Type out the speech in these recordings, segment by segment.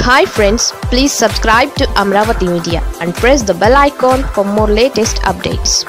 hi friends please subscribe to Amaravati media and press the bell icon for more latest updates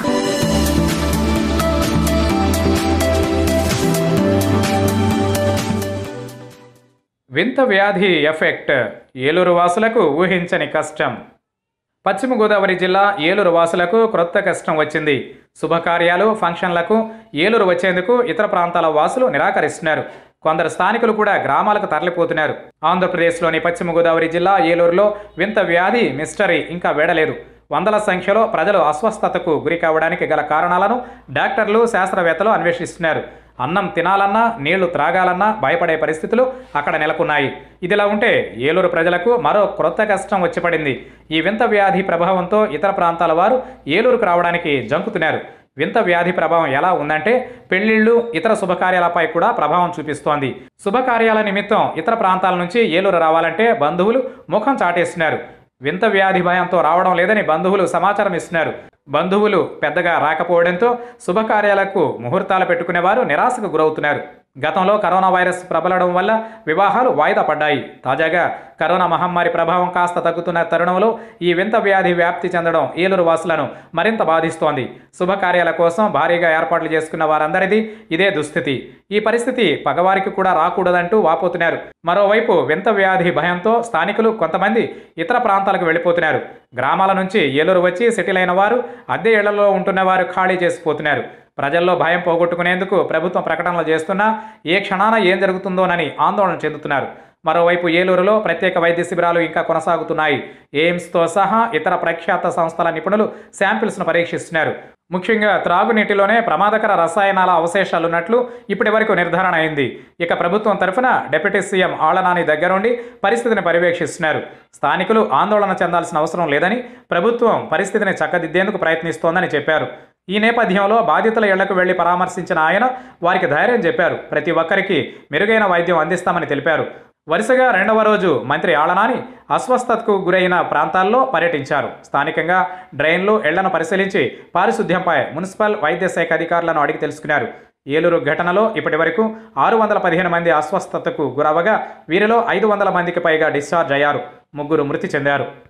వింత వ్యాధి effect Eluru వాసులకు ఊహించని కష్టం పశ్చిమ గోదావరి జిల్లా ఏలూరు వాసులకు క్రొత్త కష్టం వచ్చింది శుభకార్యాలు ఫంక్షన్లకు ఏలూరు వచ్చేందుకు ఇతర ప్రాంతాల వాసులు నిరాకరిస్తున్నారు కొందరు స్థానికులు కూడా గ్రామాలకు తరలిపోతున్నారు ఆంధ్రప్రదేశ్లోని పశ్చిమ గోదావరి జిల్లా ఏలూరులో వింత వ్యాధి మిస్టరీ ఇంకా వేడలేదు వందల సంఖ్యలో ప్రజలు అస్వస్థతకు గురి కావడానికి గల కారణాలను డాక్టర్లు శాస్త్రవేత్తలు అన్వేషిస్తున్నారు అన్నం తినాలన్నా నీళ్లు త్రాగాలన్నా భయపడే పరిస్థితులు అక్కడ నెలకొన్నాయి ఇదిలా ఉంటే ఏలూరు ప్రజలకు మరో క్రొత్త కష్టం వచ్చి పడింది ఈ వింత వ్యాధి ప్రభావంతో ఇతర ప్రాంతాల వారు ఏలూరుకు రావడానికి జంకుతున్నారు వింత వ్యాధి ప్రభావం ఎలా ఉందంటే పెళ్లిళ్ళు ఇతర శుభకార్యాలపై కూడా ప్రభావం చూపిస్తోంది శుభకార్యాల నిమిత్తం ఇతర ప్రాంతాల నుంచి ఏలూరు రావాలంటే బంధువులు ముఖం చాటేస్తున్నారు వింత వ్యాధి భయంతో రావడం లేదని బంధువులు సమాచారం ఇస్తున్నారు బంధువులు పెద్దగా రాకపోవడంతో శుభకార్యాలకు ముహూర్తాలు పెట్టుకునేవారు నిరాశకు గురవుతున్నారు గతంలో కరోనా వైరస్ ప్రబలడం వల్ల వివాహాలు వాయిదా పడ్డాయి తాజాగా కరోనా మహమ్మారి ప్రభావం కాస్త తగ్గుతున్న తరుణంలో ఈ వింత వ్యాధి వ్యాప్తి చెందడం ఏలూరు వాసులను మరింత బాధిస్తోంది శుభకార్యాల కోసం భారీగా ఏర్పాట్లు చేసుకున్న వారందరిది ఇదే దుస్థితి ఈ పరిస్థితి పగవారికి కూడా రాకూడదంటూ వాపోతున్నారు మరోవైపు వింత వ్యాధి భయంతో స్థానికులు కొంతమంది ఇతర ప్రాంతాలకు వెళ్ళిపోతున్నారు గ్రామాల నుంచి ఏలూరు వచ్చి సెటిల్ అయిన వారు అద్దె ఇళ్లలో ఉంటున్న వారు ఖాళీ చేసిపోతున్నారు ప్రజల్లో భయం పోగొట్టుకునేందుకు ప్రభుత్వం ప్రకటనలు చేస్తున్నా ఏ క్షణాన ఏం జరుగుతుందోనని ఆందోళన చెందుతున్నారు మరోవైపు ఏలూరులో ప్రత్యేక వైద్య శిబిరాలు ఇంకా కొనసాగుతున్నాయి ఎయిమ్స్తో సహా ఇతర ప్రఖ్యాత సంస్థల నిపుణులు శాంపిల్స్ను పరీక్షిస్తున్నారు ముఖ్యంగా త్రాగునీటిలోనే ప్రమాదకర రసాయనాల అవశేషాలున్నట్లు ఇప్పటి వరకు నిర్ధారణ అయింది ఇక ప్రభుత్వం తరఫున డిప్యూటీ సీఎం ఆళ్లనాని దగ్గరుండి పరిస్థితిని పర్యవేక్షిస్తున్నారు స్థానికులు ఆందోళన చెందాల్సిన అవసరం లేదని ప్రభుత్వం పరిస్థితిని చక్కదిద్దేందుకు ప్రయత్నిస్తోందని చెప్పారు ఈ నేపథ్యంలో బాధితుల ఇళ్లకు వెళ్లి పరామర్శించిన ఆయన వారికి ధైర్యం చెప్పారు ప్రతి ఒక్కరికి మెరుగైన వైద్యం అందిస్తామని తెలిపారు వరుసగా రెండవ రోజు మంత్రి ఆళనాని అస్వస్థతకు గురైన ప్రాంతాల్లో పర్యటించారు స్థానికంగా డ్రైన్లు ఇళ్లను పరిశీలించి పారిశుద్ధ్యంపై మున్సిపల్ వైద్య శాఖ అధికారులను అడిగి తెలుసుకున్నారు ఏలూరు ఘటనలో ఇప్పటి వరకు ఆరు వందల పదిహేను మంది అస్వస్థతకు గురవగా వీరిలో ఐదు వందల మందికి పైగా డిశ్చార్జ్ అయ్యారు ముగ్గురు మృతి చెందారు